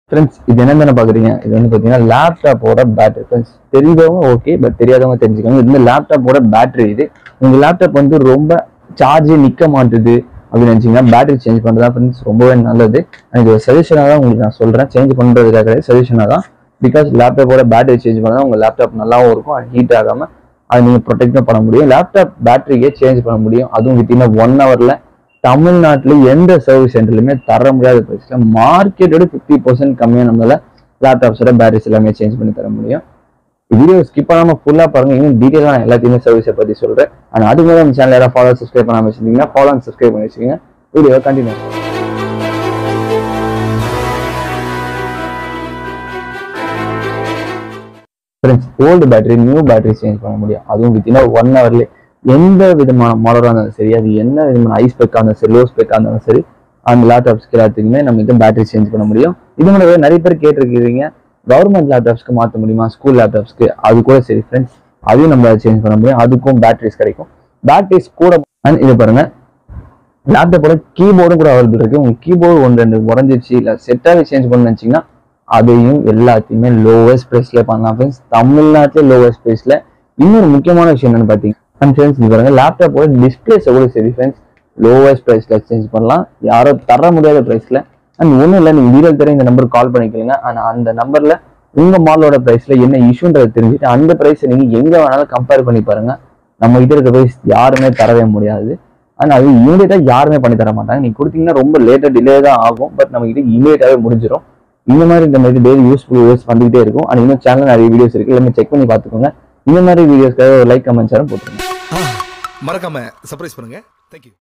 friends இது என்ன தானே பாக்குறீங்க இது வந்து பாத்தீங்கன்னா லேப்டாப்போட பேட்டரி ஃப்ரெண்ட்ஸ் தெரிஞ்சவங்க ஓகே பட் தெரியாதவங்க தெரிஞ்சுக்கோங்க இது வந்து லேப்டாப்போட பேட்டரி இது உங்க லேப்டாப் வந்து ரொம்ப சார்ஜே நிக்க மாட்டுது அப்படின்னு நினைச்சீங்கன்னா பேட்டரி சேஞ்ச் பண்றதா ஃப்ரெண்ட்ஸ் ரொம்பவே நல்லது And இது ஒரு சஜஷனாக தான் உங்களுக்கு நான் சொல்றேன் சேஞ்ச் பண்றதுக்காக கிடையாது சஜஷனாக தான் பிகாஸ் லேப்டாப்போட பேட்டரி சேஞ்ச் பண்ணா உங்க லேப்டாப் நல்லாவும் இருக்கும் ஹீட் ஆகாம அதை நீங்க ப்ரொடெக்டும் பண்ண முடியும் லேப்டாப் பேட்டரியே சேஞ்ச் பண்ண முடியும் அதுவும் வித்தின் ஒன் ஹவர்ல தமிழ்நாட்டுல எந்த சர்வீஸ் சென்டர்லையுமே தர முடியாத பிரைஸ்ல மார்க்கெட்டோட ஃபிஃப்டி பர்சன்ட் கம்மியா நம்மளால லேப்டாப்ஸோட பேட்டரிஸ் எல்லாமே சேஞ்ச் பண்ணி தர முடியும் வீடியோ ஸ்கிப் பண்ணாம ஃபுல்லா பாருங்க இன்னும் டீட்டெயிலாக நான் எல்லாத்தையுமே சர்வீஸை பத்தி சொல்றேன் அண்ட் அதுக்கு மேலே நம்ம சேனல் யாராவது ஃபாலோ சப்ஸ்கிரைப் பண்ணாம வச்சிருந்தீங்கன்னா ஃபாலோ அண்ட் சப்ஸ்கிரைப் பண்ணி வச்சுக்கோங்க video continue friends old battery new battery change பண்ண முடியும் அதுவும் வித்தின் ஒன் ஹவர்லேயே எந்த விதமான மாடலாக இருந்தாலும் சரி அது என்ன விதமான ஐ ஸ்பெக்காக இருந்தாலும் சரி லோ ஸ்பெக்காக இருந்தாலும் சரி அந்த லேப்டாப்ஸ்க்கு எல்லாத்துக்குமே நம்ம இது பேட்டரி சேஞ்ச் பண்ண முடியும் இது மாதிரி நிறைய பேர் கேட்டிருக்கீங்க கவர்மெண்ட் லேப்டாப்ஸ்க்கு மாற்ற முடியுமா ஸ்கூல் லேப்டாப்ஸ்க்கு அது கூட சரி ஃப்ரெண்ட்ஸ் அதையும் நம்ம சேஞ்ச் பண்ண முடியும் அதுக்கும் பேட்டரிஸ் கிடைக்கும் பேட்டரிஸ் கூட and இது பாருங்க லேப்டாப்போட கீபோர்டும் கூட அவைலபிள் இருக்கு உங்க கீபோர்டு ஒன்று ரெண்டு உடஞ்சிச்சு இல்லை செட்டாகவே சேஞ்ச் பண்ண நினச்சிங்கன்னா அதையும் எல்லாத்தையுமே லோவஸ்ட் ப்ரைஸ்ல பண்ணலாம் ஃப்ரெண்ட்ஸ் தமிழ்நாட்டிலே லோவஸ்ட் ப்ரைஸ்ல இன்னொரு முக்கியமான விஷயம் என்னன்னு பார்த்தீங்கன்னா அண்ட் ஃப்ரெண்ட்ஸ் இது பாருங்க லேப்டாப்போட டிஸ்பிளேஸை கூட சரி ஃப்ரெண்ட்ஸ் லோவஸ்ட் ப்ரைஸ்ல சேஞ்ச் பண்ணலாம் யாரோ தர முடியாத ப்ரைஸ்ல அண்ட் ஒன்றும் இல்லை நீங்கள் வீடியோ தர இந்த நம்பருக்கு கால் பண்ணிக்கலுங்க ஆனால் அந்த நம்பர்ல உங்க மாலோட ப்ரைஸ்ல என்ன இஷ்யூன்றதை தெரிஞ்சுட்டு அந்த ப்ரைஸை நீங்க எங்க வேணாலும் கம்பேர் பண்ணி பாருங்க நம்ம கிட்ட இருக்க ப்ரைஸ் யாருமே தரவே முடியாது அண்ட் அது இமீடியட்டா யாருமே பண்ணி தர மாட்டாங்க நீங்க கொடுத்தீங்கன்னா ரொம்ப லேட்டா டிலே தான் ஆகும் பட் நம்ம கிட்ட இமீடியட்டாவே முடிஞ்சிடும் இந்த மாதிரி இந்த மாதிரி டெய்லி யூஸ்ஃபுல் வீடியோஸ் வந்துகிட்டே இருக்கும் அண்ட் இன்னும் சேனல் நிறைய வீடியோஸ் இருக்கு எல்லாமே செக் பண்ணி பார்த்துக்கோங்க இந்த மாதிரி வீடியோஸ்க்காக ஒரு லைக் கமெண்ட் சேனல் போட்டுருங்க மறக்காம சர்ப்ரைஸ் பண்ணுங்க தேங்க்யூ